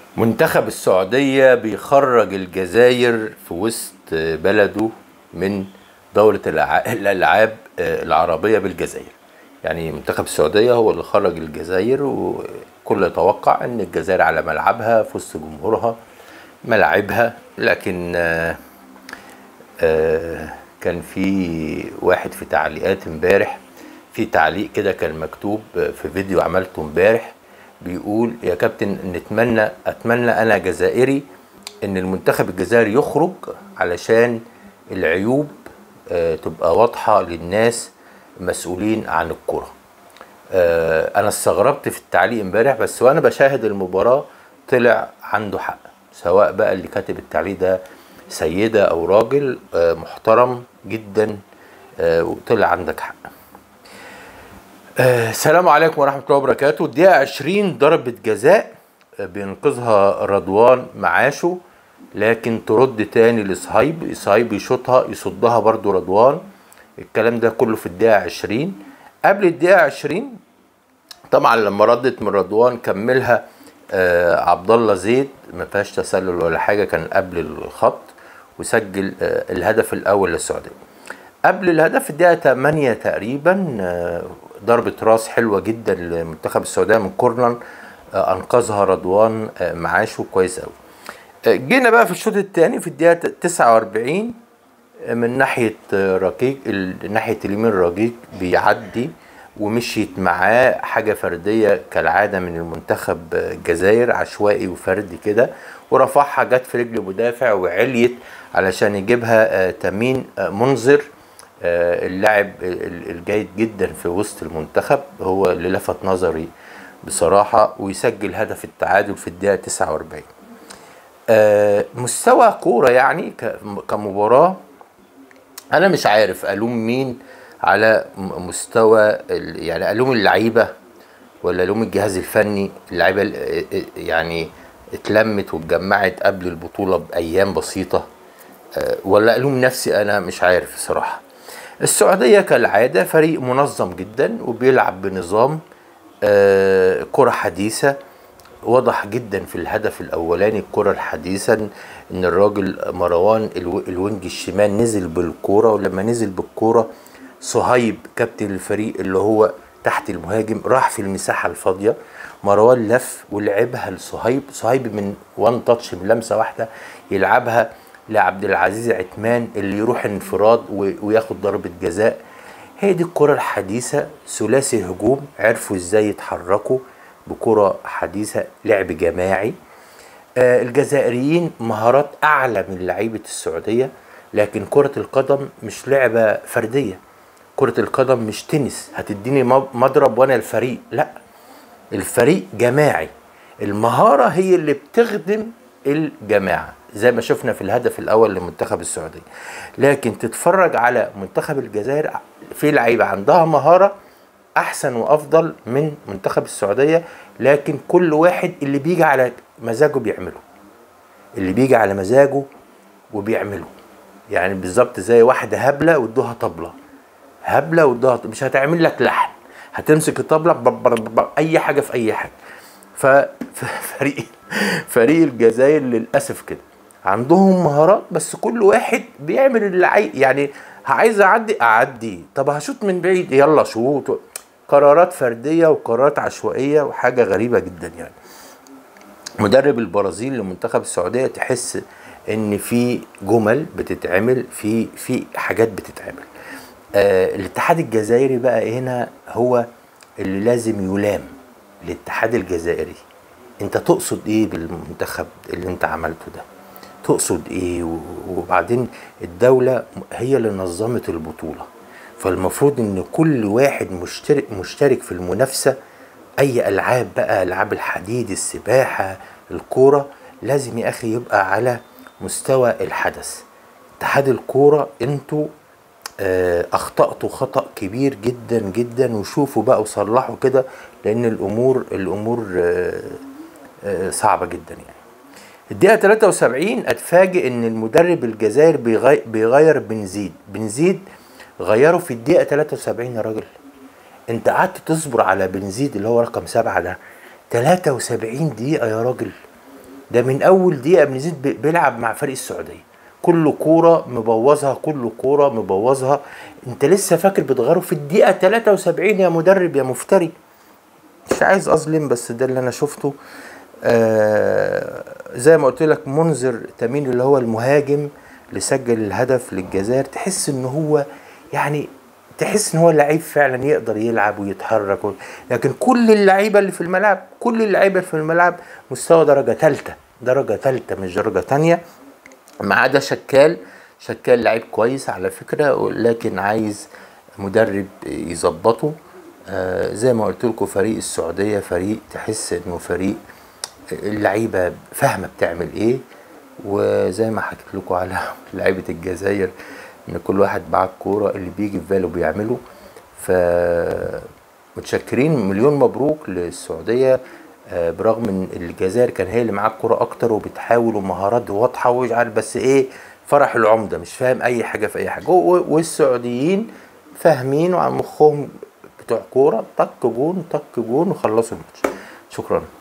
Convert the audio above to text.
منتخب السعودية بيخرج الجزائر في وسط بلده من دورة الأع- الألعاب العربية بالجزائر يعني منتخب السعودية هو اللي خرج الجزائر وكل يتوقع أن الجزائر على ملعبها في وسط جمهورها ملاعبها لكن آه، آه، كان في واحد في تعليقات امبارح في تعليق كده كان مكتوب في فيديو عملته امبارح بيقول يا كابتن نتمنى اتمنى انا جزائري ان المنتخب الجزائري يخرج علشان العيوب آه، تبقى واضحة للناس مسؤولين عن الكرة آه، انا استغربت في التعليق امبارح بس وانا بشاهد المباراة طلع عنده حق سواء بقى اللي كاتب التعليق ده سيدة او راجل آه، محترم جدا آه، وطلع عندك حق آه، السلام عليكم ورحمة الله وبركاته الدقيقة 20 ضربة جزاء آه، بينقذها رضوان معاشه لكن ترد تاني لصهيب صهيب يشوطها يصدها برضو رضوان الكلام ده كله في الدقيقة 20 قبل الدقيقة 20 طبعا لما ردت من رضوان كملها آه عبد الله زيد ما فيهاش تسلل ولا حاجه كان قبل الخط وسجل آه الهدف الاول للسعوديه قبل الهدف الدقيقه 8 تقريبا آه ضربه راس حلوه جدا لمنتخب السعوديه من كورنر آه انقذها رضوان آه معاشه كويس قوي آه جينا بقى في الشوط الثاني في الدقيقه 49 من ناحية رقيق ال- ناحية اليمين رقيق بيعدي ومشيت معاه حاجة فردية كالعادة من المنتخب الجزائر عشوائي وفردي كده ورفعها جت في رجل مدافع وعليت علشان يجيبها آه، تمين آه، منذر آه، اللاعب ال- الجيد جدا في وسط المنتخب هو اللي لفت نظري بصراحة ويسجل هدف التعادل في الدقيقة 49 آه، مستوى كورة يعني ك- كمباراة انا مش عارف الوم مين على م- مستوى ال- يعني الوم اللعيبه ولا الوم الجهاز الفني اللعيبه ال- يعني اتلمت واتجمعت قبل البطوله بايام بسيطه آه، ولا الوم نفسي انا مش عارف صراحه السعوديه كالعاده فريق منظم جدا وبيلعب بنظام آه، كره حديثه واضح جدا في الهدف الاولاني الكره الحديثه ان الراجل مروان الو- الوينج الشمال نزل بالكوره ولما نزل بالكوره صهيب كابتن الفريق اللي هو تحت المهاجم راح في المساحه الفاضيه مروان لف ولعبها لصهيب صهيب من وان تاتش من لمسه واحده يلعبها لعبد العزيز عثمان اللي يروح انفراد و- وياخد ضربه جزاء هي دي الكرة الحديثة ثلاثي هجوم عرفوا ازاي يتحركوا بكرة حديثة لعب جماعي آه الجزائريين مهارات أعلى من لعيبة السعودية لكن كرة القدم مش لعبة فردية كرة القدم مش تنس هتديني مض- مضرب وانا الفريق لا الفريق جماعي المهارة هي اللي بتخدم الجماعة زي ما شفنا في الهدف الأول لمنتخب السعودية لكن تتفرج على منتخب الجزائر في لعيبة عندها مهارة أحسن وأفضل من منتخب السعودية لكن كل واحد اللي بيجي على مزاجه بيعمله اللي بيجي على مزاجه وبيعمله يعني بالظبط زي واحدة هبلة وادوها طبلة هبلة وادوها مش هتعمل لك لحن هتمسك الطبلة بر- بر- بر- أي حاجة في أي حاجة ففريق فريق الجزائر للأسف كده عندهم مهارات بس كل واحد بيعمل اللي عايز يعني عايز اعدي اعدي طب هشوط من بعيد يلا شوط قرارات فرديه وقرارات عشوائيه وحاجه غريبه جدا يعني مدرب البرازيل لمنتخب السعوديه تحس ان في جمل بتتعمل في في حاجات بتتعمل آه الاتحاد الجزائري بقى هنا هو اللي لازم يلام الاتحاد الجزائري انت تقصد ايه بالمنتخب اللي انت عملته ده تقصد ايه و- وبعدين الدولة هي اللي نظمت البطولة فالمفروض ان كل واحد مشترك مشترك في المنافسة اي العاب بقى العاب الحديد السباحة الكورة لازم يا اخي يبقى على مستوى الحدث اتحاد الكورة انتوا آه، اخطأتوا خطأ كبير جدا جدا وشوفوا بقى وصلحوا كده لان الامور الامور آه، آه، صعبة جدا يعني الدقيقة 73 اتفاجئ ان المدرب الجزائر بيغي- بيغير بنزيد بنزيد غيره في الدقيقة 73 يا راجل انت قعدت تصبر على بنزيد اللي هو رقم سبعة ده 73 دقيقة يا راجل ده من اول دقيقه ابن زيد بي- بيلعب مع فريق السعوديه كل كوره مبوظها كل كوره مبوظها انت لسه فاكر بتغيره في الدقيقه 73 يا مدرب يا مفتري مش عايز اظلم بس ده اللي انا شفته آه زي ما قلت لك منذر تمين اللي هو المهاجم اللي سجل الهدف للجزائر تحس ان هو يعني تحس ان هو لعيب فعلا يقدر يلعب ويتحرك و... لكن كل اللعيبه اللي في الملعب كل اللعيبه في الملعب مستوى درجه ثالثه درجه ثالثه مش درجه ثانيه ما عدا شكال شكال لعيب كويس على فكره لكن عايز مدرب يظبطه آه زي ما قلت لكم فريق السعوديه فريق تحس انه فريق اللعيبه فاهمه بتعمل ايه وزي ما حكيت لكم على لعيبه الجزائر ان كل واحد معاه الكوره اللي بيجي في باله بيعمله ف متشكرين مليون مبروك للسعوديه آه، برغم ان الجزائر كان هي اللي معاها الكوره اكتر وبتحاول ومهارات واضحه ومش عارف بس ايه فرح العمده مش فاهم اي حاجه في اي حاجه و- والسعوديين فاهمين وعن مخهم بتوع كوره طق جون طق جون وخلصوا الماتش شكرا